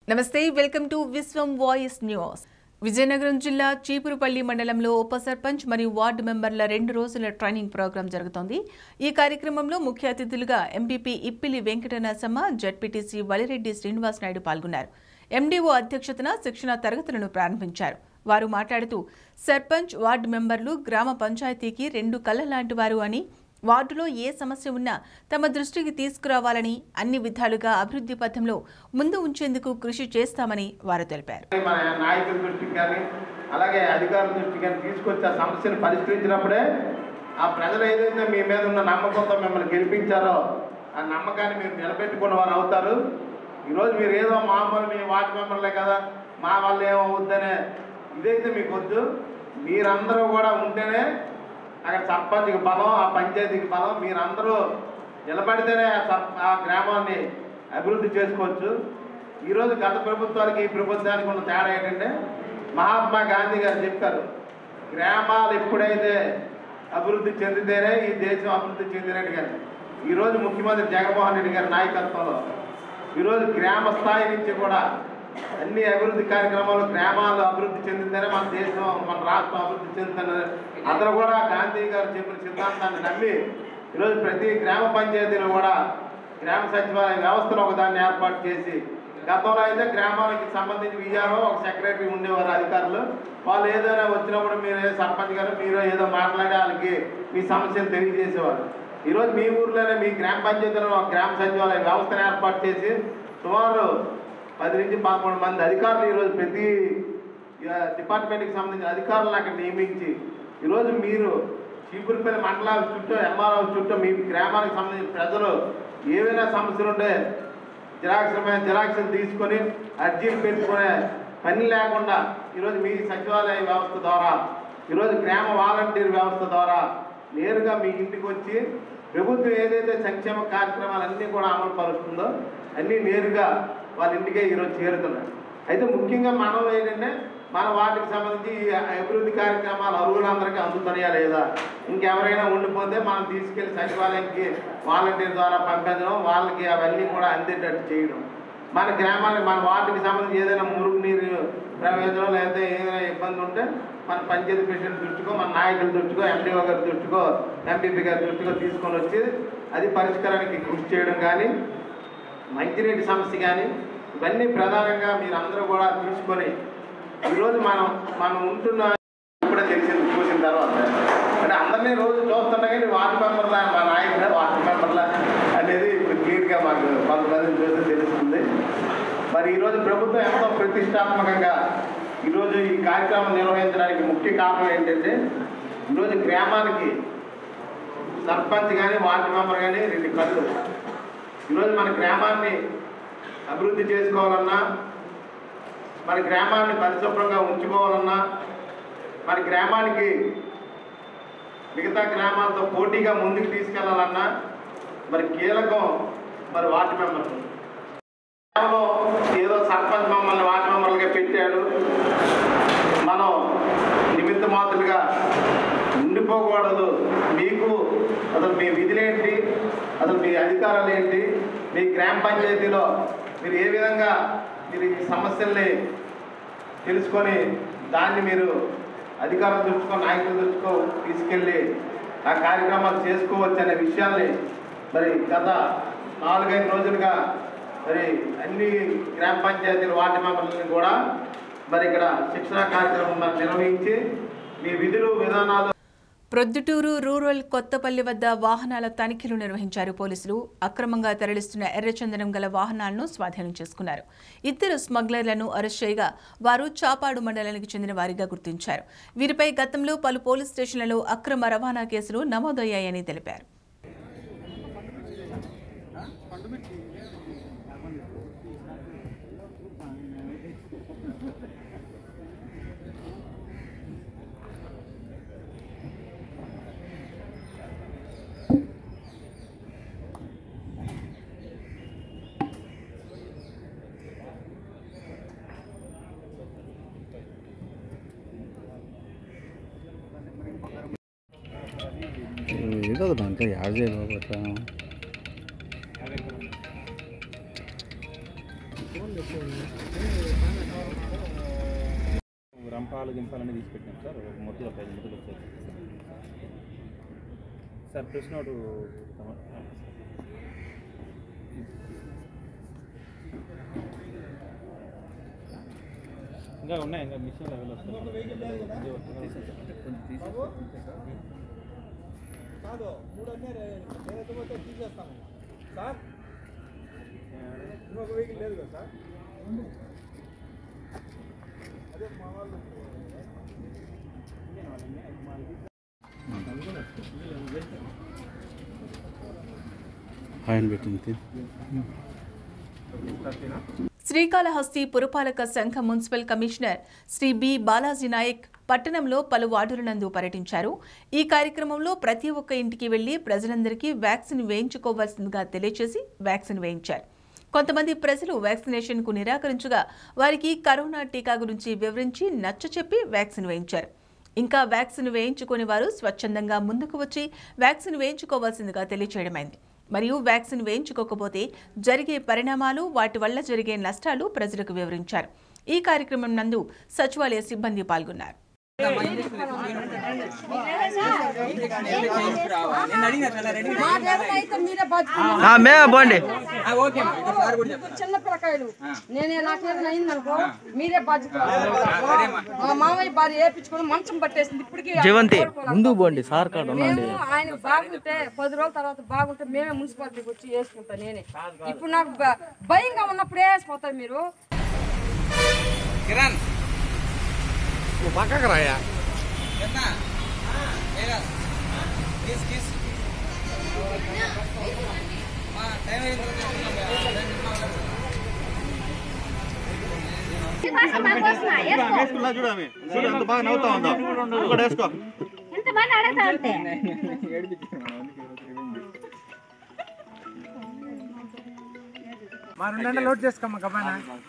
నమస్తే welcome to Viswam voice news Vizianagaram జిల్లా చీపురుపల్లి మండలంలో ఉప సర్పంచ్ మరియు వార్డు మెంబర్ల రెండు రోజుల ట్రైనింగ్ ప్రోగ్రాం జరుగుతోంది ఈ కార్యక్రమంలో ముఖ్య అతిథులుగా ఎంపీపీ ఇప్పిలి వెంకటనరసమ్మ జడ్పీటీసీ వలిరెడ్డి శ్రీనివాస్ నాయుడు పాల్గొన్నారు ఎండీఓ అధ్యక్షతన శిక్షణ తరగతులను ప్రారంభించారు వారు మాట్లాడుతూ సర్పంచ్ వార్డు మెంబర్లు గ్రామ పంచాయతీకి రెండు కళ్ళ లాంటి వారు అని వార్డులో ఏ సమస్య ఉన్నా తమ దృష్టికి తీసుకురావాలని అన్ని విధాలుగా అభివృద్ధి పథంలో ముందు ఉంచేందుకు కృషి చేస్తామని వారు తెలిపారు మన నాయకుల దృష్టికి కానీ అలాగే అధికారుల దృష్టికి కానీ తీసుకొచ్చి ఆ సమస్యను పరిష్కరించినప్పుడే ఆ ప్రజలు ఏదైతే మీ మీద ఉన్న నమ్మకంతో మిమ్మల్ని గెలిపించారో ఆ నమ్మకాన్ని మీరు నిలబెట్టుకున్న వారు అవుతారు ఈరోజు మీరు ఏదో మామూలు మీ వార్డు మెంబర్లే కదా మా వల్ల ఏమవుద్దనే ఇదైతే మీకు వద్దు మీరందరూ కూడా ఉంటేనే అక్కడ సర్పంచ్కి బలం ఆ పంచాయతీకి బలం మీరందరూ నిలబడితేనే ఆ సర్ ఆ గ్రామాన్ని అభివృద్ధి చేసుకోవచ్చు ఈరోజు గత ప్రభుత్వానికి ఈ ప్రభుత్వానికి ఉన్న తేడా ఏంటంటే మహాత్మా గాంధీ గారు చెప్పారు గ్రామాలు ఎప్పుడైతే అభివృద్ధి చెందితేనే ఈ దేశం అభివృద్ధి చెందినట్టు కానీ ఈరోజు ముఖ్యమంత్రి జగన్మోహన్ రెడ్డి గారి నాయకత్వంలో ఈరోజు గ్రామ స్థాయి నుంచి కూడా అన్ని అభివృద్ధి కార్యక్రమాలు గ్రామాలు అభివృద్ధి చెందితేనే మన దేశం మన రాష్ట్రం అభివృద్ధి చెందుతుంది అందరూ కూడా గాంధీ గారు చెప్పిన సిద్ధాంతాన్ని నమ్మి ఈరోజు ప్రతి గ్రామ పంచాయతీలో కూడా గ్రామ సచివాలయ వ్యవస్థను ఒకదాన్ని ఏర్పాటు చేసి గతంలో అయితే గ్రామానికి సంబంధించి విఆర్ఓ ఒక సెక్రటరీ ఉండేవారు అధికారులు వాళ్ళు ఏదైనా వచ్చినప్పుడు మీరు ఏ సర్పంచ్ గారు మీరు ఏదో మాట్లాడే వాళ్ళకి మీ సమస్యలు తెలియజేసేవారు ఈరోజు మీ ఊర్లోనే మీ గ్రామ పంచాయతీలో ఒక గ్రామ సచివాలయ వ్యవస్థను ఏర్పాటు చేసి సుమారు పది నుంచి పదకొండు మంది అధికారులు ఈరోజు ప్రతి ఆ, డిపార్ట్మెంట్కి సంబంధించిన అధికారులను అక్కడ నియమించి ఈరోజు మీరు చీపురుపల్లి మండలాల చుట్టూ ఎంఆర్ఓ చుట్టూ మీ గ్రామానికి సంబంధించిన ప్రజలు ఏవైనా సమస్యలు ఉంటే జిరాక్స్ జిరాక్స్లు తీసుకొని అర్జీలు పెట్టుకునే పని లేకుండా ఈరోజు మీ సచివాలయ వ్యవస్థ ద్వారా ఈరోజు గ్రామ వాలంటీర్ వ్యవస్థ ద్వారా నేరుగా మీ ఇంటికి వచ్చి ప్రభుత్వం ఏదైతే సంక్షేమ కార్యక్రమాలన్నీ కూడా అమలు పరుస్తుందో అన్నీ నేరుగా వాళ్ళ ఇంటికే ఈరోజు చేరుతున్నాయి అయితే ముఖ్యంగా మనం ఏంటంటే మన వాటికి సంబంధించి ఈ అభివృద్ధి కార్యక్రమాలు అర్హులందరికీ అందుతున్నాయా లేదా ఇంకెవరైనా ఉండిపోతే మనం తీసుకెళ్లి సచివాలయానికి వాలంటీర్ ద్వారా పంపించడం వాళ్ళకి అవన్నీ కూడా అందేటట్టు చేయడం మన గ్రామానికి మన వార్డుకి సంబంధించి ఏదైనా మురుగునీరు ప్రవేశం లేదా ఏదైనా ఇబ్బంది ఉంటే మన పంచాయతీ ప్రెసిడెంట్ దృష్టికో మన నాయకుల దృష్టికో ఎండిఓ గారి దృష్టికో ఎంపీపీ గారి దృష్టికో తీసుకొని వచ్చి అది పరిష్కారానికి కృషి చేయడం కానీ మంచినీటి సమస్య కానీ ఇవన్నీ ప్రధానంగా మీరు అందరూ కూడా తీసుకొని ఈరోజు మనం మనం ఉంటున్న ఇప్పుడే తెలిసింది చూసిన తర్వాత అంటే అందరినీ రోజు చూస్తున్నా కానీ వార్డు మెంబర్ల మా నాయకుల వార్డు మెంబర్ల అనేది ఇప్పుడు క్లియర్గా మాకు కొంతమంది చూస్తే తెలుస్తుంది మరి ఈరోజు ప్రభుత్వం ఎంతో ప్రతిష్టాత్మకంగా ఈరోజు ఈ కార్యక్రమం నిర్వహించడానికి ముఖ్య కారణం ఏంటంటే ఈరోజు గ్రామానికి సర్పంచ్ కానీ వార్డు మెంబర్ కానీ రెండు కళ్ళు ఈరోజు మన గ్రామాన్ని అభివృద్ధి చేసుకోవాలన్నా మన గ్రామాన్ని పరిశుభ్రంగా ఉంచుకోవాలన్నా మన గ్రామానికి మిగతా గ్రామాలతో పోటీగా ముందుకు తీసుకెళ్లాలన్నా మరి కీలకం మరి వార్డు మెంబర్ కేవలం ఏదో సర్పంచ్ మమ్మల్ని వార్డు మెంబర్లుగా పెట్టాడు మనం నిమిత్త మాత్రులుగా ఉండిపోకూడదు మీకు అసలు మీ విధులేంటి అసలు మీ అధికారాలు ఏంటి మీ గ్రామ పంచాయతీలో మీరు ఏ విధంగా మీరు ఈ సమస్యల్ని తెలుసుకొని దాన్ని మీరు అధికారుల దృష్టికో నాయకుల దృష్టికో తీసుకెళ్ళి ఆ కార్యక్రమాలు చేసుకోవచ్చు అనే విషయాల్ని మరి గత నాలుగైదు రోజులుగా మరి అన్ని గ్రామ పంచాయతీల వార్డు మెంబర్లని కూడా మరి ఇక్కడ శిక్షణా కార్యక్రమం మరి నిర్వహించి మీ విధులు విధానాలు ప్రొద్దుటూరు రూరల్ కొత్తపల్లి వద్ద వాహనాల తనిఖీలు నిర్వహించారు పోలీసులు అక్రమంగా తరలిస్తున్న ఎర్రచందనం గల వాహనాలను స్వాధీనం చేసుకున్నారు ఇద్దరు స్మగ్లర్లను అరెస్ట్ చేయగా వారు చాపాడు మండలానికి చెందిన వారిగా గుర్తించారు వీరిపై గతంలో పలు పోలీస్ స్టేషన్లలో అక్రమ రవాణా కేసులు నమోదయ్యాయని తెలిపారు ఏదో దాంట్లో యాడ్ చేయలేదు రంపాలు గింపాలని తీసి పెట్టాం సార్ ఒక మొత్తం ఒక ఐదు ముద్దలు వచ్చాయి సార్ ప్రెస్ నోటు తమ- ఇంకా ఉన్నాయి ఇంకా మిషన్ లెవెల్ కాదు మూడు అన్నీ నేనైతే పోతే తీసేస్తాము సార్ ఇంకొక వెహికల్ లేదు కదా సార్ అదే మా వాళ్ళు ఆయన పెట్టింది శ్రీకాళహస్తి పురపాలక సంఘ municipal commissioner Shri B Balaji Naik పట్టణంలో పలు వార్డుల నందు పర్యటించారు ఈ కార్యక్రమంలో ప్రతి ఒక్క ఇంటికి వెళ్లి ప్రజలందరికీ వ్యాక్సిన్ వేయించుకోవాల్సిందిగా తెలియజేసి వ్యాక్సిన్ వేయించారు కొంతమంది ప్రజలు వ్యాక్సినేషన్కు నిరాకరించగా వారికి కరోనా టీకా గురించి వివరించి నచ్చచెప్పి వ్యాక్సిన్ వేయించారు ఇంకా వ్యాక్సిన్ వేయించుకునే వారు స్వచ్ఛందంగా ముందుకు వచ్చి వ్యాక్సిన్ వేయించుకోవాల్సిందిగా తెలియచేయడమైంది మరియు వ్యాక్సిన్ వేయించుకోకపోతే జరిగే పరిణామాలు వాటి వల్ల జరిగే నష్టాలు ప్రజలకు వివరించారు ఈ కార్యక్రమం నందు సచివాలయ సిబ్బంది పాల్గొన్నారు మాకేమైతే మీరే బాధ్యత పోండి చిన్న పిల్లకాయలు నేనే నాకేదైనా అయిందనుకో మీరే బాధ్యత మా మామయ్య భార్య వేపించుకొని మంచం పట్టేసింది ఇప్పటికీ జీవంతి, కోలుకోలేకపోతున్నాం. ముందుకు పోండి, సార్ కాడ ఉండండి. మేము ఆయన బాగుంటే పది రోజుల తర్వాత బాగుంటే మేమే మున్సిపాలిటీకి వచ్చి వేసుకుంటా నేనే ఇప్పుడు నాకు భ- భయంగా ఉన్నప్పుడే వేసిపోతారు మీరు పక్కకు రాయా వేసుకున్నా చూడమే చూడు ఎంత బాగా నవ్వుతా ఉందో ఒకటి వేసుకో ఇంతమంది అడగతా ఉంటే మా రెండు లోడ్ చేసుకోమ్మా గబానా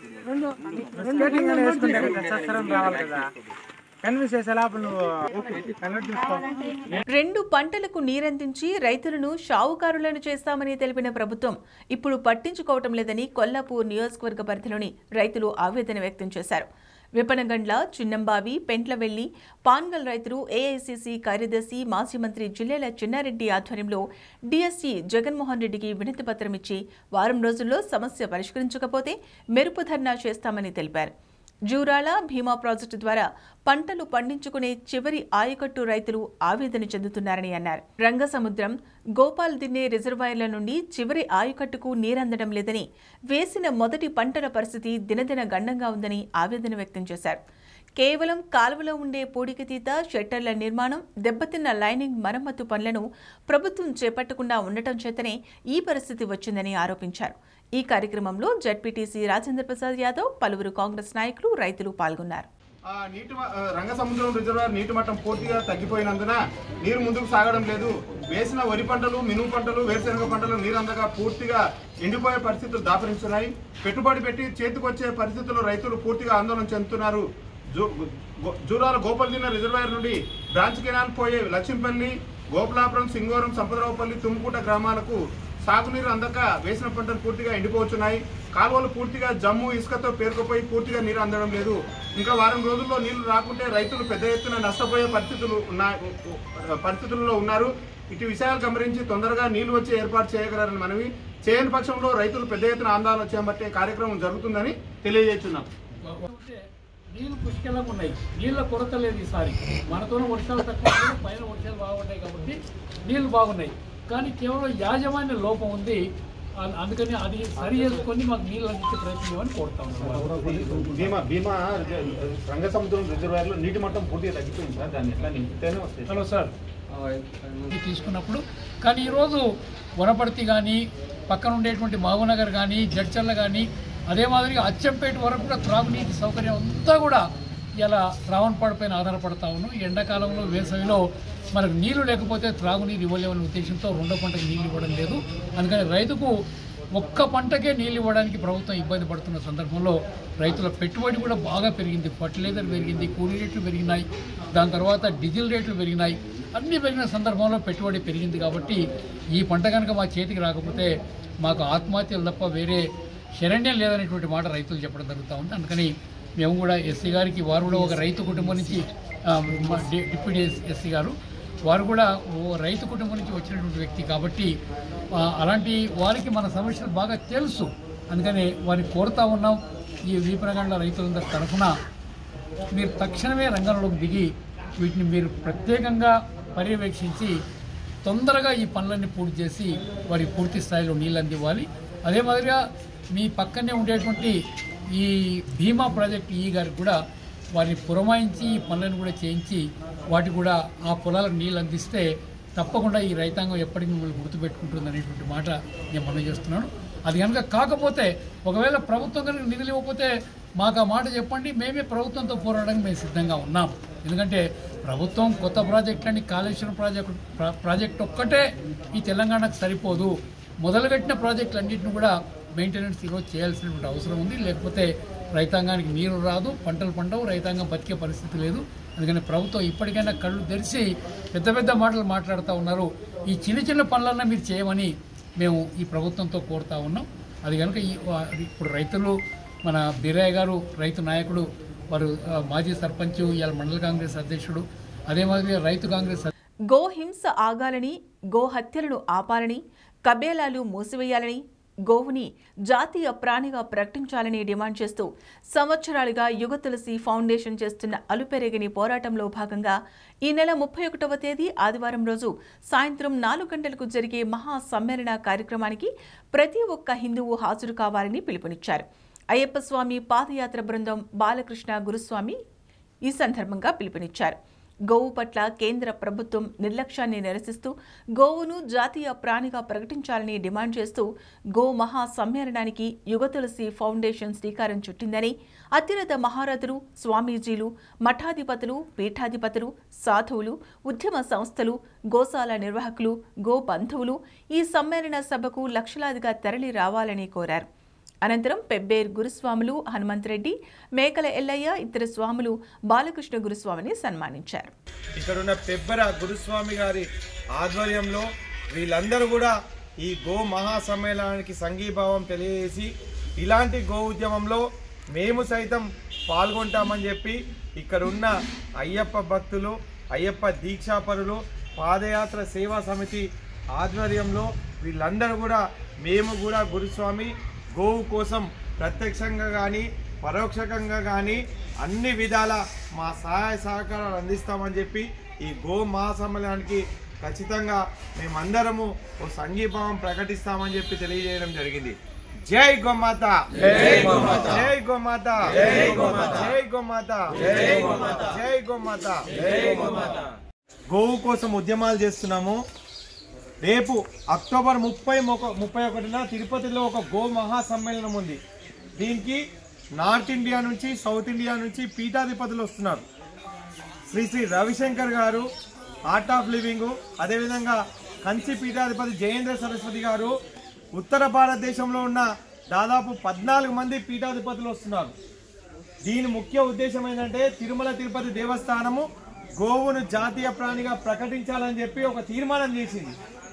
స్కేటింగ్ అని వేసుకుంటే కదా సత్సరం రావాలి కదా కన్విన్స్ చేసే లోపల నువ్వు కన్వర్ట్ చేసుకో రెండు పంటలకు నీరందించి రైతులను షావుకారులను చేస్తామని తెలిపిన ప్రభుత్వం ఇప్పుడు పట్టించుకోవటం లేదని కొల్లాపూర్ నియోజకవర్గ పరిధిలోని రైతులు ఆవేదన వ్యక్తం చేశారు విపనగండ్ల చిన్నంబావి పెంట్లవెల్లి పాన్గల్ రైతులు ఏఐసిసి కార్యదర్శి మాజీ మంత్రి జిల్లెల చిన్నారెడ్డి ఆధ్వర్యంలో డీఎస్సీ జగన్మోహన్ రెడ్డికి వినతి పత్రం ఇచ్చి వారం రోజుల్లో సమస్య పరిష్కరించకపోతే మెరుపు ధర్నా చేస్తామని తెలిపారు జూరాల భీమా ప్రాజెక్టు ద్వారా పంటలు పండించుకునే చివరి ఆయకట్టు రైతులు ఆవేదన చెందుతున్నారని అన్నారు రంగసముద్రం గోపాల్ దిన్నే రిజర్వాయర్ల నుండి చివరి ఆయకట్టుకు నీరందడం లేదని వేసిన మొదటి పంటల పరిస్థితి దినదిన గండంగా ఉందని ఆవేదన వ్యక్తం చేశారు కేవలం కాలువలో ఉండే పూడికతీత షట్టర్ల నిర్మాణం దెబ్బతిన్న లైనింగ్ మరమ్మతు పనులను ప్రభుత్వం చేపట్టకుండా ఉండటం చేతనే ఈ పరిస్థితి వచ్చిందని ఆరోపించారు ఈ కార్యక్రమంలో జడ్పీటీసీ రాజేంద్ర ప్రసాద్ యాదవ్ పలువురు కాంగ్రెస్ నాయకులు రైతులు పాల్గొన్నారు ఆ నీటి మ- ఆ, రంగసముద్రం రిజర్వాయర్ నీటి మట్టం పూర్తిగా తగ్గిపోయినందున నీరు ముందుకు సాగడం లేదు వేసిన వరి పంటలు మినుము పంటలు వేరుశనగ పంటలు నీరు అందగా పూర్తిగా ఎండిపోయే పరిస్థితులు దాపరిస్తున్నాయి పెట్టుబడి పెట్టి చేతికొచ్చే పరిస్థితుల్లో రైతులు పూర్తిగా ఆందోళన చెందుతున్నారు జూ- గో- జూరాల గోపాలదిన్న రిజర్వాయర్ నుండి బ్రాంచ్ కెనాల్ పోయే లక్ష్మీపల్లి గోపులాపురం సింగోరం సంపదరావుపల్లి తుమ్ముకూట గ్రామాలకు సాగునీరు అందక వేసిన పంటలు పూర్తిగా ఎండిపోతున్నాయి కాలువలు పూర్తిగా జమ్ము ఇసుకతో పేరుకుపోయి పూర్తిగా నీరు అందడం లేదు ఇంకా వారం రోజుల్లో నీళ్లు రాకుంటే రైతులు పెద్ద ఎత్తున నష్టపోయే పరిస్థితులు ఉన్నాయి పరిస్థితుల్లో ఉన్నారు ఇటు విషయాలు గమనించి తొందరగా నీళ్లు వచ్చి ఏర్పాటు చేయగలరని మనవి చేయని పక్షంలో రైతులు పెద్ద ఎత్తున ఆందోళన చేపట్టే కార్యక్రమం జరుగుతుందని తెలియజేస్తున్నాం నీళ్లు పుష్కలంగా ఉన్నాయి నీళ్ళ కొరత లేదు ఈసారి మనతోనే వర్షాలు తక్కువ ఉన్నాయి, పైన వర్షాలు బాగున్నాయి కాబట్టి నీళ్లు బాగున్నాయి కానీ కేవలం యాజమాన్య లోపం ఉంది అ- అందుకని అది సరి చేసుకొని మాకు నీళ్ళు అందించే ప్రయత్నం చేయమని కోరుతా ఉన్నాం భీమా భీమా రంగసముద్రం రిజర్వాయర్లో నీటి మట్టం పూర్తిగా తగ్గిపోయింది సార్ దాన్ని ఎట్లా నింపితేనే వస్తాయి హలో సార్ ఇది తీసుకున్నప్పుడు కానీ ఈరోజు వనపర్తి కానీ పక్కన ఉండేటువంటి మహబూబ్నగర్ కానీ జడ్చర్ల కానీ అదే మాదిరిగా అచ్చంపేట వరకు కూడా త్రాగునీటి సౌకర్యం అంతా కూడా ఇలా రావణపాడు పైన ఆధారపడతా ఉన్నాం ఈ ఎండాకాలంలో వేసవిలో మనకు నీళ్లు లేకపోతే త్రాగునీరు ఇవ్వలేమనే ఉద్దేశంతో రెండో పంటకు నీళ్లు ఇవ్వడం లేదు అందుకని రైతుకు ఒక్క పంటకే నీళ్ళు ఇవ్వడానికి ప్రభుత్వం ఇబ్బంది పడుతున్న సందర్భంలో రైతుల పెట్టుబడి కూడా బాగా పెరిగింది ఫర్టిలైజర్ పెరిగింది కూలీ రేట్లు పెరిగినాయి దాని తర్వాత డీజిల్ రేట్లు పెరిగినాయి అన్నీ పెరిగిన సందర్భంలో పెట్టుబడి పెరిగింది కాబట్టి ఈ పంట కనుక మా చేతికి రాకపోతే మాకు ఆత్మహత్యలు తప్ప వేరే శరణ్యం లేదనేటువంటి మాట రైతులు చెప్పడం జరుగుతూ ఉంది అందుకని మేము కూడా ఎస్సీ గారికి వారు కూడా ఒక రైతు కుటుంబం నుంచి ఆ, మా డి- డిప్యూటీ ఎస్సీ గారు వారు కూడా ఓ రైతు కుటుంబం నుంచి వచ్చినటువంటి వ్యక్తి కాబట్టి ఆ, అలాంటి వారికి మన సమస్యలు బాగా తెలుసు అందుకని వారిని కోరుతా ఉన్నాం ఈ వీపనగండ్ల రైతులందరి తరఫున మీరు తక్షణమే రంగంలోకి దిగి వీటిని మీరు ప్రత్యేకంగా పర్యవేక్షించి తొందరగా ఈ పనులన్నీ పూర్తి చేసి వారికి పూర్తి స్థాయిలో నీళ్ళు అందివ్వాలి అదే మాదిరిగా మీ పక్కనే ఉండేటువంటి ఈ భీమా ప్రాజెక్ట్ ఈ గారికి కూడా వారిని పురమాయించి ఈ పనులను కూడా చేయించి వాటి కూడా ఆ పొలాలకు నీళ్ళు అందిస్తే తప్పకుండా ఈ రైతాంగం ఎప్పటికీ మిమ్మల్ని గుర్తుపెట్టుకుంటుంది అనేటువంటి మాట నేను మనం చేస్తున్నాను అది కనుక కాకపోతే ఒకవేళ ప్రభుత్వం కనుక నిధులు ఇవ్వకపోతే మాకు ఆ మాట చెప్పండి మేమే ప్రభుత్వంతో పోరాడడానికి మేము సిద్ధంగా ఉన్నాం ఎందుకంటే ప్రభుత్వం కొత్త ప్రాజెక్టులని కాళేశ్వరం ప్రాజెక్టు ప్రా- ప్రాజెక్ట్ ఒక్కటే ఈ తెలంగాణకు సరిపోదు మొదలుపెట్టిన ప్రాజెక్టులన్నింటిని కూడా మెయింటెనెన్స్ ఈరోజు చేయాల్సినటువంటి అవసరం ఉంది లేకపోతే రైతాంగానికి నీరు రాదు పంటలు పండవు రైతాంగం బతికే పరిస్థితి లేదు అందుకని ప్రభుత్వం ఇప్పటికైనా కళ్ళు తెరిచి పెద్ద పెద్ద మాటలు మాట్లాడుతూ ఉన్నారు ఈ చిన్న చిన్న పనులన్నా మీరు చేయమని మేము ఈ ప్రభుత్వంతో కోరుతా ఉన్నాం అది కనుక ఈ వా- ఇప్పుడు రైతులు మన బీరయ్య గారు రైతు నాయకుడు వారు ఆ, మాజీ సర్పంచ్ ఇవాళ మండల కాంగ్రెస్ అధ్యక్షుడు అదే మాదిరిగా రైతు కాంగ్రెస్ గో హింస ఆగాలని గో హత్యలను ఆపాలని కబేలాలు మూసివేయాలని గోవుని జాతీయ ప్రాణిగా ప్రకటించాలని డిమాండ్ చేస్తూ సంవత్సరాలుగా యుగ తులసి ఫౌండేషన్ చేస్తున్న అలుపెరగని పోరాటంలో భాగంగా ఈ నెల ముప్పై ఒకటవ తేదీ ఆదివారం రోజు సాయంత్రం నాలుగు గంటలకు జరిగే మహా సమ్మేళన కార్యక్రమానికి ప్రతి ఒక్క హిందువు హాజరు కావాలని పిలుపునిచ్చారు అయ్యప్ప స్వామి పాదయాత్ర బృందం బాలకృష్ణ గురుస్వామి ఈ సందర్భంగా పిలుపునిచ్చారు గోవు పట్ల కేంద్ర ప్రభుత్వం నిర్లక్ష్యాన్ని నిరసిస్తూ గోవును జాతీయ ప్రాణిగా ప్రకటించాలని డిమాండ్ చేస్తూ గో మహా సమ్మేళనానికి యుగ తులసి ఫౌండేషన్ శ్రీకారం చుట్టిందని అత్యున్నత మహారథులు స్వామీజీలు మఠాధిపతులు పీఠాధిపతులు సాధువులు ఉద్యమ సంస్థలు గోశాల నిర్వాహకులు గో బంధువులు ఈ సమ్మేళన సభకు లక్షలాదిగా తరలి రావాలని కోరారు అనంతరం పెబ్బేర్ గురుస్వాములు హనుమంతరెడ్డి మేకల ఎల్లయ్య ఇతర స్వాములు బాలకృష్ణ గురుస్వామిని సన్మానించారు ఇక్కడున్న పెబ్బర గురుస్వామి గారి ఆధ్వర్యంలో వీళ్ళందరూ కూడా ఈ గో మహాసమ్మేళనానికి సంఘీభావం తెలియజేసి ఇలాంటి గో ఉద్యమంలో మేము సైతం పాల్గొంటామని చెప్పి ఇక్కడున్న అయ్యప్ప భక్తులు అయ్యప్ప దీక్షాపరులు పాదయాత్ర సేవా సమితి ఆధ్వర్యంలో వీళ్ళందరూ కూడా మేము కూడా గురుస్వామి గోవు కోసం ప్రత్యక్షంగా కానీ పరోక్షకంగా కానీ అన్ని విధాల మా సహాయ సహకారాలు అందిస్తామని చెప్పి ఈ గో మహాసమ్మేళనానికి ఖచ్చితంగా మేమందరము ఓ సంఘీభావం ప్రకటిస్తామని చెప్పి తెలియజేయడం జరిగింది జై గోమాత జై గోమాత జై గోమాత జై గోమాత జై గోమాత జై గోమాత జై గోమాత జై గోమాత గోవు కోసం ఉద్యమాలు చేస్తున్నాము రేపు అక్టోబర్ ముప్పై మొక ముప్పై ఒకటిన తిరుపతిలో ఒక గో మహాసమ్మేళనం ఉంది దీనికి నార్త్ ఇండియా నుంచి సౌత్ ఇండియా నుంచి పీఠాధిపతులు వస్తున్నారు శ్రీ శ్రీ రవిశంకర్ గారు ఆర్ట్ ఆఫ్ లివింగ్ అదేవిధంగా కంచి పీఠాధిపతి జయేంద్ర సరస్వతి గారు ఉత్తర భారతదేశంలో ఉన్న దాదాపు పద్నాలుగు మంది పీఠాధిపతులు వస్తున్నారు దీని ముఖ్య ఉద్దేశం ఏంటంటే తిరుమల తిరుపతి దేవస్థానము గోవును జాతీయ ప్రాణిగా ప్రకటించాలని చెప్పి ఒక తీర్మానం చేసింది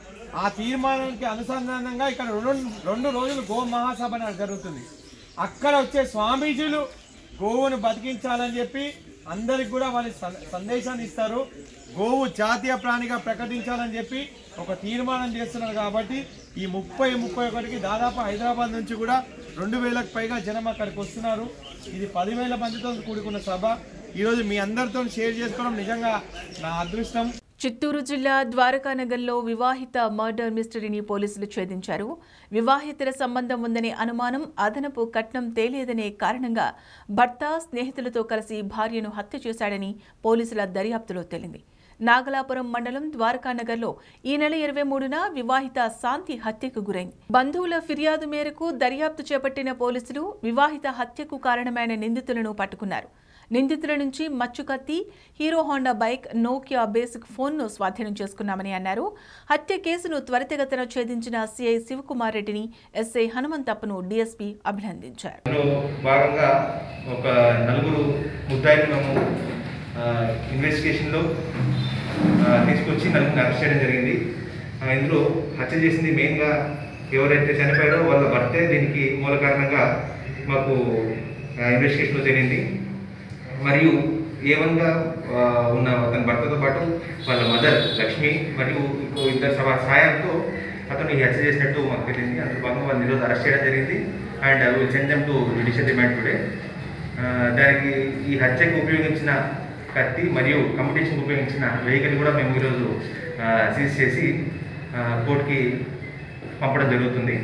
ఆ తీర్మానానికి అనుసంధానంగా ఇక్కడ రెండు రెండు రోజులు గో మహాసభ అనేది జరుగుతుంది అక్కడ వచ్చే స్వామీజీలు గోవును బతికించాలని చెప్పి అందరికి కూడా వాళ్ళ స- సందేశాన్ని ఇస్తారు గోవు జాతీయ ప్రాణిగా ప్రకటించాలని చెప్పి ఒక తీర్మానం చేస్తున్నారు కాబట్టి ఈ ముప్పై ముప్పై ఒకటికి దాదాపు హైదరాబాద్ నుంచి కూడా రెండు వేలకు పైగా జనం అక్కడికి వస్తున్నారు ఇది పదివేల మందితో కూడుకున్న సభ ఈరోజు మీ అందరితో షేర్ చేసుకోవడం నిజంగా నా అదృష్టం చిత్తూరు జిల్లా ద్వారకానగర్లో వివాహిత మర్డర్ మిస్టరీని పోలీసులు ఛేదించారు వివాహితర సంబంధం ఉందనే అనుమానం అదనపు కట్నం తేలేదనే కారణంగా భర్త స్నేహితులతో కలిసి భార్యను హత్య చేశాడని పోలీసుల దర్యాప్తులో తేలింది నాగలాపురం మండలం ద్వారకానగర్లో ఈ నెల ఇరవై మూడున వివాహిత శాంతి హత్యకు గురైంది బంధువుల ఫిర్యాదు మేరకు దర్యాప్తు చేపట్టిన పోలీసులు వివాహిత హత్యకు కారణమైన నిందితులను పట్టుకున్నారు నిందితుల నుంచి మచ్చుకత్తి Hero Honda bike Nokia basic ఫోన్ను స్వాధీనం చేసుకున్నామని అన్నారు హత్య కేసును త్వరితగతిన ఛేదించిన సిఐ శివకుమార్ రెడ్డిని ఎస్ఐ హనుమంతప్పను డీఎస్పీ అభినందించారు అందులో భాగంగా ఒక నలుగురు ముద్దాయిలు మేము ఆ, ఇన్వెస్టిగేషన్లో ఆ, తీసుకొచ్చి నలుగురిని అరెస్ట్ చేయడం జరిగింది ఆ, ఇందులో హత్య చేసింది మెయిన్గా ఎవరైతే చనిపోయారో వాళ్ళ భర్తే దీనికి మూల కారణంగా మాకు ఇన్వెస్టిగేషన్లో జరిగింది మరియు ఏవన్గా ఉన్న అతని భర్తతో పాటు వాళ్ళ మదర్ లక్ష్మి మరియు ఇంకో ఇద్దరు సభ సాయంతో అతను ఈ హత్య చేసినట్టు మాకు తెలిసింది అందులో భాగంగా వాళ్ళని ఈరోజు అరెస్ట్ చేయడం జరిగింది and will send them to judicial remand today దానికి ఈ హత్యకు ఉపయోగించిన కత్తి మరియు కంపిటీషన్కి ఉపయోగించిన వెహికల్ కూడా మేము ఈరోజు సీజ్ చేసి కోర్టుకి పంపడం జరుగుతుంది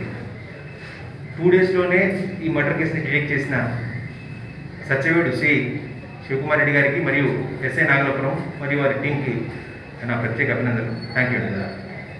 టూ డేస్లోనే ఈ మర్డర్ కేసుని డిటెక్ట్ చేసిన సత్యవేడు సి శివకుమార్ రెడ్డి గారికి మరియు ఎస్ఐ నాగలపురం మరియు వారి టీంకి నా ప్రత్యేక అభినందనలు థ్యాంక్ యూ అండి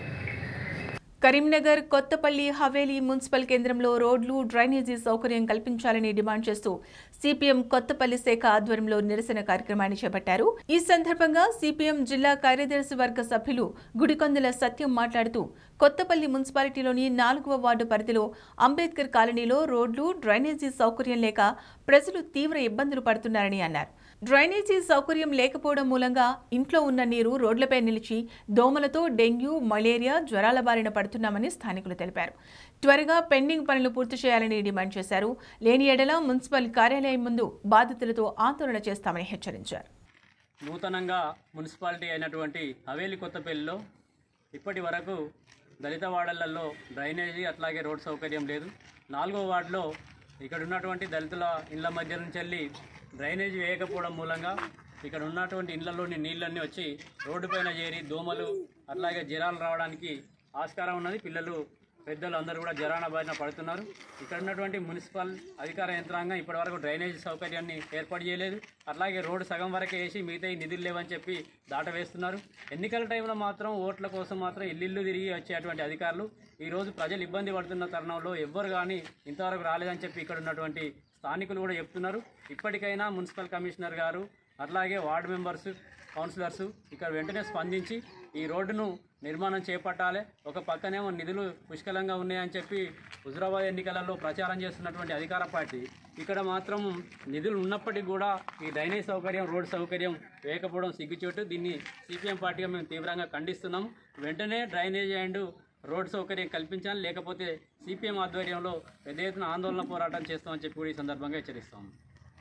కరీంనగర్ కొత్తపల్లి హవేలీ మున్సిపల్ కేంద్రంలో రోడ్లు డ్రైనేజీ సౌకర్యం కల్పించాలని డిమాండ్ చేస్తూ సిపిఎం కొత్తపల్లి శాఖ ఆధ్వర్యంలో నిరసన కార్యక్రమాన్ని చేపట్టారు ఈ సందర్భంగా సిపిఎం జిల్లా కార్యదర్శి వర్గ సభ్యులు గుడికొందల సత్యం మాట్లాడుతూ కొత్తపల్లి మున్సిపాలిటీలోని నాలుగవ వార్డు పరిధిలో అంబేద్కర్ కాలనీలో రోడ్లు డ్రైనేజీ సౌకర్యం లేక ప్రజలు తీవ్ర ఇబ్బందులు పడుతున్నారని అన్నారు డ్రైనేజీ సౌకర్యం లేకపోవడం మూలంగా ఇంట్లో ఉన్న నీరు రోడ్లపై నిలిచి దోమలతో డెంగ్యూ మలేరియా జ్వరాల బారిన పడుతున్నామని స్థానికులు తెలిపారు త్వరగా పెండింగ్ పనులు పూర్తి చేయాలని డిమాండ్ చేశారు లేని ఎడల మున్సిపల్ కార్యాలయం ముందు బాధితులతో ఆందోళన చేస్తామని హెచ్చరించారు నూతనంగా మున్సిపాలిటీ అయినటువంటి హవేలి కొత్తపల్లిలో ఇప్పటి వరకు దళిత వాడళ్లలో డ్రైనేజీ అట్లాగే రోడ్ సౌకర్యం లేదు నాలుగో వార్డులో ఇక్కడ ఉన్నటువంటి దళితుల ఇళ్ల మధ్య నుంచి వెళ్ళి డ్రైనేజీ వేయకపోవడం మూలంగా ఇక్కడ ఉన్నటువంటి ఇళ్లలోని నీళ్ళన్నీ వచ్చి రోడ్డు పైన చేరి దోమలు అట్లాగే జ్వరాలు రావడానికి ఆస్కారం ఉన్నది పిల్లలు పెద్దలు అందరూ కూడా జ్వరాన బారిన పడుతున్నారు ఇక్కడ ఉన్నటువంటి మున్సిపల్ అధికార యంత్రాంగం ఇప్పటివరకు డ్రైనేజ్ సౌకర్యాన్ని ఏర్పాటు చేయలేదు అట్లాగే రోడ్డు సగం వరకే వేసి మిగతా నిధులు లేవని చెప్పి దాటవేస్తున్నారు ఎన్నికల టైంలో మాత్రం ఓట్ల కోసం మాత్రం ఇల్లు తిరిగి వచ్చేటువంటి అధికారులు ఈరోజు ప్రజలు ఇబ్బంది పడుతున్న తరుణంలో ఎవ్వరు కానీ ఇంతవరకు రాలేదని చెప్పి ఇక్కడ ఉన్నటువంటి స్థానికులు కూడా చెప్తున్నారు ఇప్పటికైనా మున్సిపల్ కమిషనర్ గారు అట్లాగే వార్డు మెంబర్స్ కౌన్సిలర్స్ ఇక్కడ వెంటనే స్పందించి ఈ రోడ్డును నిర్మాణం చేపట్టాలి ఒక పక్కనేమో నిధులు పుష్కలంగా ఉన్నాయని చెప్పి హుజురాబాద్ ఎన్నికలలో ప్రచారం చేస్తున్నటువంటి అధికార పార్టీ ఇక్కడ మాత్రం నిధులు ఉన్నప్పటికీ కూడా ఈ డ్రైనేజ్ సౌకర్యం రోడ్ సౌకర్యం వేయకపోవడం సిగ్గుచోటు దీన్ని సిపిఎం పార్టీగా మేము తీవ్రంగా ఖండిస్తున్నాము వెంటనే డ్రైనేజ్ అండ్ రోడ్ సౌకర్యం కల్పించాలి లేకపోతే సిపిఎం ఆధ్వర్యంలో పెద్ద ఎత్తున ఆందోళన పోరాటం చేస్తామని చెప్పి కూడా ఈ సందర్భంగా హెచ్చరిస్తాము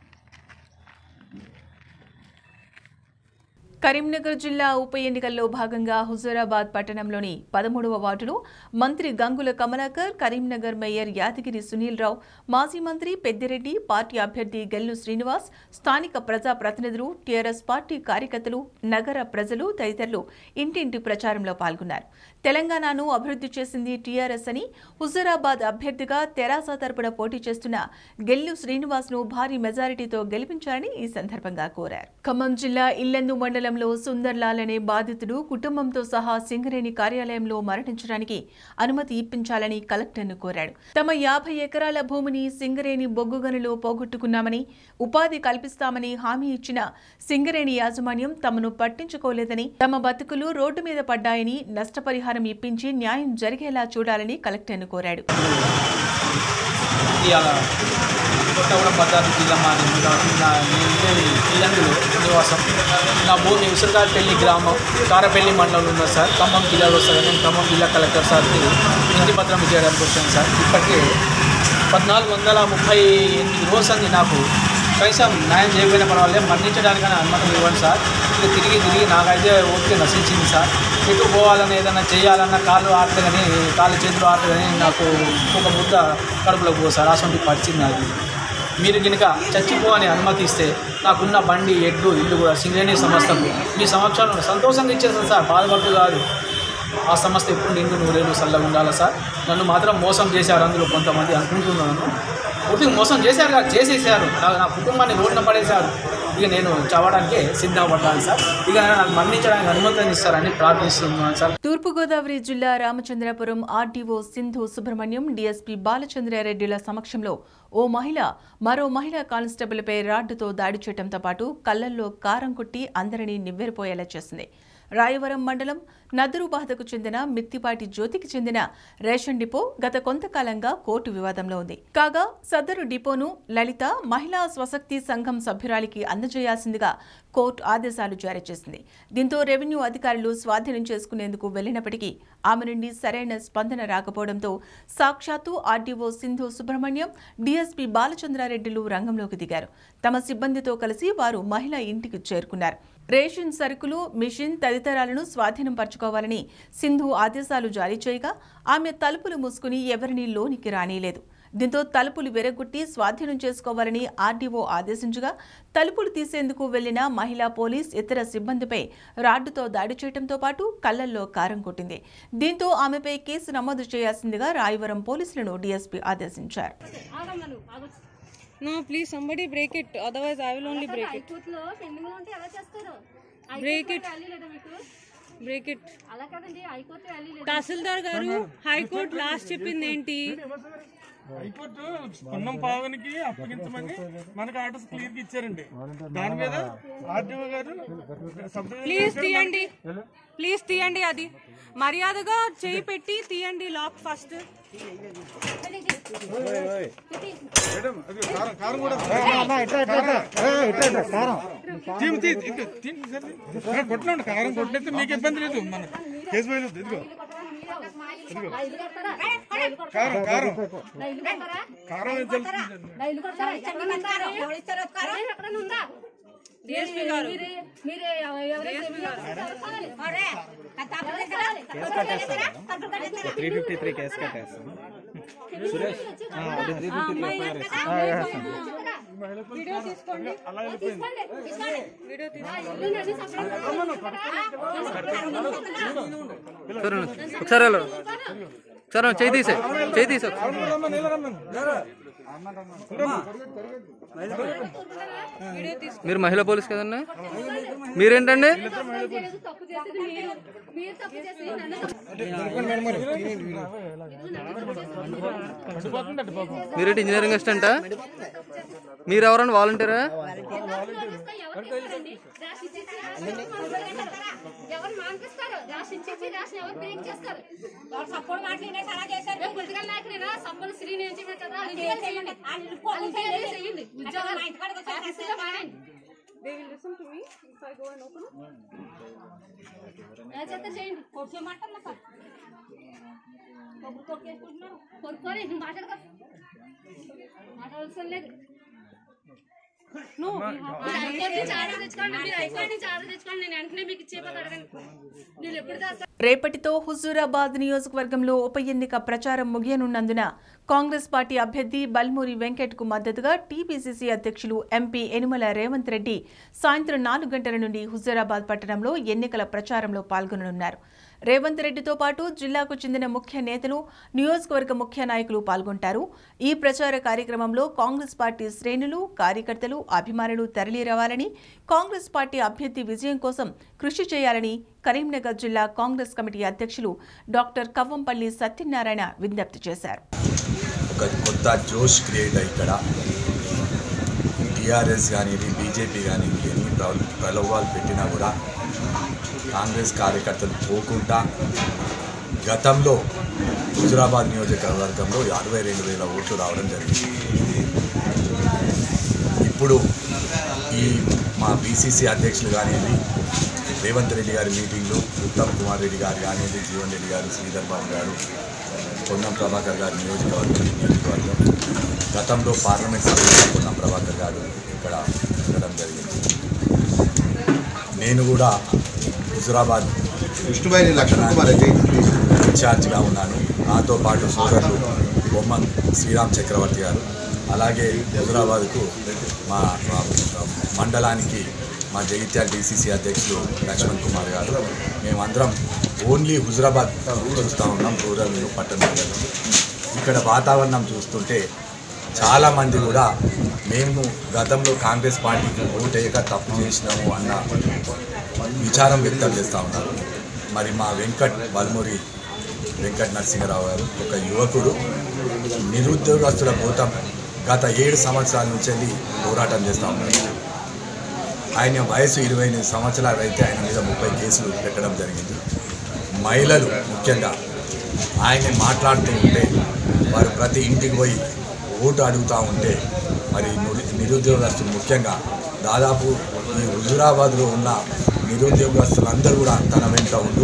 కరీంనగర్ జిల్లా ఉప ఎన్నికల్లో భాగంగా హుజూరాబాద్ పట్టణంలోని పదమూడవ వార్డులో మంత్రి గంగుల కమలాకర్ కరీంనగర్ మేయర్ యాదగిరి సునీల్ రావు మాజీ మంత్రి పెద్దిరెడ్డి పార్టీ అభ్యర్థి గెల్లు శ్రీనివాస్ స్థానిక ప్రజా ప్రతినిధులు టీఆర్ఎస్ పార్టీ కార్యకర్తలు నగర ప్రజలు తదితరులు ఇంటింటి ప్రచారంలో పాల్గొన్నారు తెలంగాణను అభివృద్ధి చేసింది టీఆర్ఎస్ అని హుజూరాబాద్ అభ్యర్థిగా తెరాస తరపున పోటీ చేస్తున్న గెల్లు శ్రీనివాస్ను భారీ మెజారిటీతో గెలిపించాలని ఈ సందర్భంగా కోరారు ఖమ్మం జిల్లా ఇల్లెందు మండలంలో సుందర్లాల్ అనే బాధితుడు కుటుంబంతో సహా సింగరేణి కార్యాలయంలో మరణించడానికి అనుమతి ఇప్పించాలని కలెక్టర్ను కోరాడు తమ యాభై ఎకరాల భూమిని సింగరేణి బొగ్గు గనులు పోగొట్టుకున్నామని ఉపాధి కల్పిస్తామని హామీ ఇచ్చిన సింగరేణి యాజమాన్యం తమను పట్టించుకోలేదని తమ బతుకులు రోడ్డు మీద పడ్డాయని నష్టపరిహారం ఇప్పించి న్యాయం జరిగేలా చూడాలని కలెక్టర్ను కోరాడు ఇవాళ కొత్తగూడెం భద్రాద్రి జిల్లా మాది నా నేను ఉండేది ఇల్లందులో నివాసం నా భూమి ఉసిరికాయపల్లి గ్రామం కారపల్లి మండలంలో ఉన్నది సార్ ఖమ్మం జిల్లాలో వస్తుంది నేను ఖమ్మం జిల్లా కలెక్టర్ సార్కి ఇంటి పత్రం చేయడానికి వచ్చాను సార్ ఇప్పటికే పద్నాలుగు వందల ముప్పై ఎనిమిది రోజులు నాకు కనీసం న్యాయం చేయకపోయినా పర్వాలేదు మరణించడానికైనా అనుమతి ఇవ్వండి సార్ ఇది తిరిగి తిరిగి నాకైతే ఓపిక నశించింది సార్ ఎటు పోవాలని ఏదైనా చేయాలన్నా కాళ్ళు ఆడదు కానీ కాళ్ళు చేతులు ఆడదు కానీ నాకు ఒక ముద్ద కడుపులోకి పో సార్ అసలు పరిస్థితి నాది మీరు కనుక చచ్చిపోవని అనుమతి ఇస్తే నాకున్న బండి ఎడ్లు ఇల్లు కూడా సింగరేణి సంస్థకు మీ సంవత్సరాలు సంతోషంగా ఇచ్చేస్తాను సార్ బాధపడుతూ కాదు ఆ సంస్థ ఎప్పుడు నిండు నూరేళ్ళు చల్లగా ఉండాలి సార్ నన్ను మాత్రం మోసం చేశారు అందులో కొంతమంది అనుకుంటున్నాను పూర్తిగా మోసం చేశారు కాదు చేసేసారు నా నా కుటుంబాన్ని రోడ్డున పడేశారు ఇక నేను చావడానికే సిద్ధపడ్డాను సార్ ఇక నాకు మరణించడానికి అనుమతిని ఇస్తారని ప్రార్థిస్తున్నాను సార్ తూర్పుగోదావరి జిల్లా రామచంద్రపురం ఆర్డీఓ సింధు సుబ్రహ్మణ్యం డీఎస్పీ బాలచంద్రారెడ్డిల సమక్షంలో ఓ మహిళ మరో మహిళా కానిస్టేబుల్పై రాడ్డుతో దాడి చేయడంతో పాటు కళ్లల్లో కారం కొట్టి అందరినీ నివ్వెరపోయేలా చేసింది రాయవరం మండలం నదురుబాదకు చెందిన మిత్తిపాటి జ్యోతికి చెందిన రేషన్ డిపో గత కొంతకాలంగా కోర్టు వివాదంలో ఉంది కాగా సదరు డిపోను లలిత మహిళా స్వశక్తి సంఘం సభ్యురాలికి అందజేయాల్సిందిగా కోర్టు ఆదేశాలు జారీ చేసింది దీంతో రెవెన్యూ అధికారులు స్వాధీనం చేసుకునేందుకు వెళ్లినప్పటికీ ఆమె నుండి సరైన స్పందన రాకపోవడంతో సాక్షాత్తు ఆర్డీఓ సింధు సుబ్రహ్మణ్యం డీఎస్పీ బాలచంద్రారెడ్డిలు రంగంలోకి దిగారు తమ సిబ్బందితో కలిసి వారు మహిళ ఇంటికి చేరుకున్నారు రేషన్ సరుకులు మిషన్ తదితరాలను స్వాధీనం పరచుకోవాలని సింధు ఆదేశాలు జారీ చేయగా ఆమె తలుపులు మూసుకుని ఎవరినీ లోనికి రానీయలేదు దీంతో తలుపులు విరగొట్టి స్వాధీనం చేసుకోవాలని ఆర్డీఓ ఆదేశించగా తలుపులు తీసేందుకు వెళ్లిన మహిళా పోలీస్ ఇతర సిబ్బందిపై రాడ్డుతో దాడి చేయడంతో పాటు కళ్లల్లో కారం కొట్టింది దీంతో ఆమెపై కేసు నమోదు చేయాల్సిందిగా రాయవరం పోలీసులను డీఎస్పీ ఆదేశించారు No, please somebody break it. Otherwise, I will only break it. హైకోర్టులో పెండింగ్ ఉంటే ఎలా చేస్తారు Break it. వాల్యూ లేదా మీకు Break it. అలా కదండి హైకోర్టు వాల్యూ లేదా తహసీల్దార్ గారు హైకోర్టు లాస్ట్ చెప్పింది ఏంటి హైకోర్టు స్పందం పావనికి అప్పగించమని మనకు ఆర్డర్స్ క్లియర్ గా ఇచ్చారండి దాని మీద ఆర్డీఓ గారు సబ్ ప్లీజ్ తీయండి ప్లీజ్ తీయండి అది మర్యాదగా చేయి పెట్టి తీయండి లాక్ ఫస్ట్ మేడం అది కారం కారం కూడా తీమ్, తీ, తీ, తీ, తీ, సరే. అక్కడ కొట్టండి కారం కొట్టినైతే మీకు ఇబ్బంది లేదు మన కేసు ఫైల్ ఉంది, ఇదిగో ఇదిగో నా ఇల్లు కడతారా కారం కారం నా ఇల్లు కడతారా కారం ఏం తెలుస్తుంది నా ఇల్లు కడతారా ఎక్కడ కడతారా? అదే ఎక్కడైనా ఉందా DSP గారు. మీరే మీరే ఎవరైతే త్రీ ఫిఫ్టీ త్రీ కేసు కట్టేస్తాం Suresh three fifty three video తీసుకోండి తీసుకోండి తీసుకోండి వీడియో సరే ఒకసారి వెళ్ళు. సరే చేయి తీసే చేయి తీసే మీరు మహిళా పోలీస్ కదన్నా మీరేంటండి తప్పు చేసేది మీరు మీరు తప్పు చేసి నన్ను మీరేంటి ఇంజనీరింగ్ అసిస్టెంటా మీరు ఎవరన్నా వాలంటీరా ఎవరు మానిపిస్తారు రేషన్ ఇచ్చి రేషన్ ఎవరు బ్రేక్ చేస్తారు ఎవరు సపోర్ట్ మాట్లాడినా చాలా చేశారు పొలిటికల్ నాయకుడైనా సంపన్న శ్రీ నేను చేయమంటారా వాళ్ళు ఇంకేం చేయండి వాళ్ళు ఇంకేం చేయండి ఉద్యోగాలు ఆఫీసులో మానేయండి They will listen to me if I go and open it. ఎలా చేస్తారు చేయండి కొట్టుకోమంటున్నా సార్ కొబ్బరి కొట్టుకేసుకుంటున్నారు కొనుక్కోని నువ్వు మాట్లాడక మాట్లాడాల్సిన లేదు No, మీరు హైకోర్టు నుంచి ఆర్డర్ తెచ్చుకోండి మీరు హైకోర్టు నుంచి ఆర్డర్ తెచ్చుకోండి నేను వెంటనే మీకు ఇచ్చేపోతే అడగండి నేను ఎప్పుడు దాకా రేపటితో హుజూరాబాద్ నియోజకవర్గంలో ఉప ఎన్నిక ప్రచారం ముగియనున్నందున కాంగ్రెస్ పార్టీ అభ్యర్థి బల్మూరి వెంకట్కు మద్దతుగా టీపీసీసీ అధ్యక్షులు ఎంపీ యనుమల రేవంత్ రెడ్డి సాయంత్రం నాలుగు గంటల నుండి హుజూరాబాద్ పట్టణంలో ఎన్నికల ప్రచారంలో పాల్గొననున్నారు రేవంత్ రెడ్డితో పాటు జిల్లాకు చెందిన ముఖ్య నేతలు నియోజకవర్గ ముఖ్య నాయకులు పాల్గొంటారు ఈ ప్రచార కార్యక్రమంలో కాంగ్రెస్ పార్టీ శ్రేణులు కార్యకర్తలు అభిమానులు తరలిరావాలని కాంగ్రెస్ పార్టీ అభ్యర్థి విజయం కోసం కృషి చేయాలని కరీంనగర్ జిల్లా కాంగ్రెస్ కమిటీ అధ్యక్షులు డాక్టర్ కవ్వంపల్లి సత్యనారాయణ విజ్ఞప్తి చేశారు ఒక కొత్త జోష్ క్రియేట్ అయ్యి ఇక్కడ టీఆర్ఎస్ కానీ బీజేపీ కానీ ఎన్ని ప్ర- ప్రలోభాలు పెట్టినా కూడా కాంగ్రెస్ కార్యకర్తలు పోకుండా గతంలో హుజురాబాద్ నియోజకవర్గంలో అరవై రెండు వేల ఓట్లు రావడం జరిగింది ఇప్పుడు ఈ మా బీసీసీ అధ్యక్షులు కానివ్వండి రేవంత్ రెడ్డి గారి మీటింగ్లు ఉత్తమ్ కుమార్ రెడ్డి గారు కానివ్వండి జీవన్ రెడ్డి గారు శ్రీధర్ బాబు గారు పొన్నం ప్రభాకర్ గారి నియోజకవర్గం ఈ నియోజకవర్గం గతంలో పార్లమెంట్ సభ్యులుగా పొన్నం ప్రభాకర్ గారు ఇక్కడ ఉండడం జరిగింది నేను కూడా హుజురాబాద్ విష్ణుబాయి లక్ష్మణ్ కుమార్ రెడ్డి ఇన్ఛార్జ్గా ఉన్నాను నాతో పాటు సోదరులు బొమ్మన్ శ్రీరామ్ చక్రవర్తి గారు అలాగే హుజురాబాద్కు మా మా మండలానికి మా జగిత్యాల డీసీసీ అధ్యక్షులు లక్ష్మణ్ కుమార్ గారు మేమందరం ఓన్లీ హుజురాబాద్ చూస్తూ ఉన్నాం రూరల్ పట్టణ ఇక్కడ వాతావరణం చూస్తుంటే చాలామంది కూడా మేము గతంలో కాంగ్రెస్ పార్టీకి ఓటేయక తప్పు చేసినాము అన్న విచారం వ్యక్తం చేస్తూ ఉన్నారు మరి మా వెంకట్ బల్మూరి వెంకట్ నరసింహరావు గారు ఒక యువకుడు నిరుద్యోగస్తుల కోసం గత ఏడు సంవత్సరాల నుంచి వెళ్ళి పోరాటం చేస్తూ ఉన్నారు ఆయన వయసు ఇరవై ఎనిమిది సంవత్సరాలు అయితే ఆయన మీద ముప్పై కేసులు పెట్టడం జరిగింది మహిళలు ముఖ్యంగా ఆయన మాట్లాడుతూ ఉంటే వారు ప్రతి ఇంటికి పోయి ఓటు అడుగుతూ ఉంటే మరి నిరు- నిరుద్యోగస్తులు ముఖ్యంగా దాదాపు ఈ హుజురాబాద్లో ఉన్న నిరుద్యోగస్తులందరూ కూడా తన వెంట ఉండు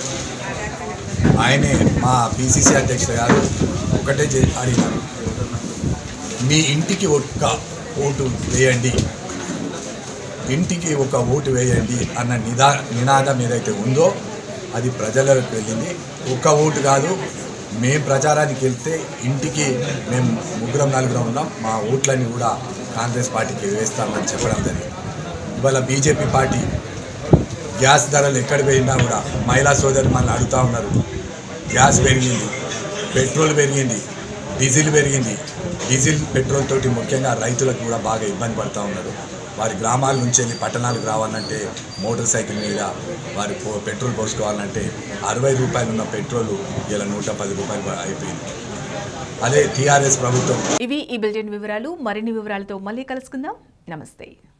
ఆయనే మా పిసిసి అధ్యక్షుడు గారు ఒకటే చే- అడిగినారు మీ ఇంటికి ఒక్క ఓటు వేయండి ఇంటికి ఒక ఓటు వేయండి అన్న నిదా నినాదం ఏదైతే ఉందో అది ప్రజలకు వెళ్ళింది ఒక్క ఓటు కాదు మేము ప్రచారానికి వెళ్తే ఇంటికి మేము ముగ్గురం నలుగురం ఉన్నాం మా ఓట్లన్నీ కూడా కాంగ్రెస్ పార్టీకి వేస్తామని చెప్పడం జరిగింది ఇవాళ బీజేపీ పార్టీ గ్యాస్ ధరలు ఎక్కడ పోయినా కూడా మహిళా సోదరు మనల్ని అడుగుతూ ఉన్నారు గ్యాస్ పెరిగింది పెట్రోల్ పెరిగింది డీజిల్ పెరిగింది డీజిల్ పెట్రోల్ తోటి ముఖ్యంగా రైతులకు కూడా బాగా ఇబ్బంది పడుతూ ఉన్నారు వారి గ్రామాల నుంచి వెళ్ళి పట్టణాలకు రావాలంటే మోటార్ సైకిల్ మీద వారి పో- పెట్రోల్ పోసుకోవాలంటే అరవై రూపాయలు ఉన్న పెట్రోల్ ఇలా నూట పది రూపాయలు అయిపోయింది అదే టీఆర్ఎస్ ప్రభుత్వం ఇవి ఈ బులెటిన్ వివరాలు మరిన్ని వివరాలతో మళ్ళీ కలుసుకుందాం నమస్తే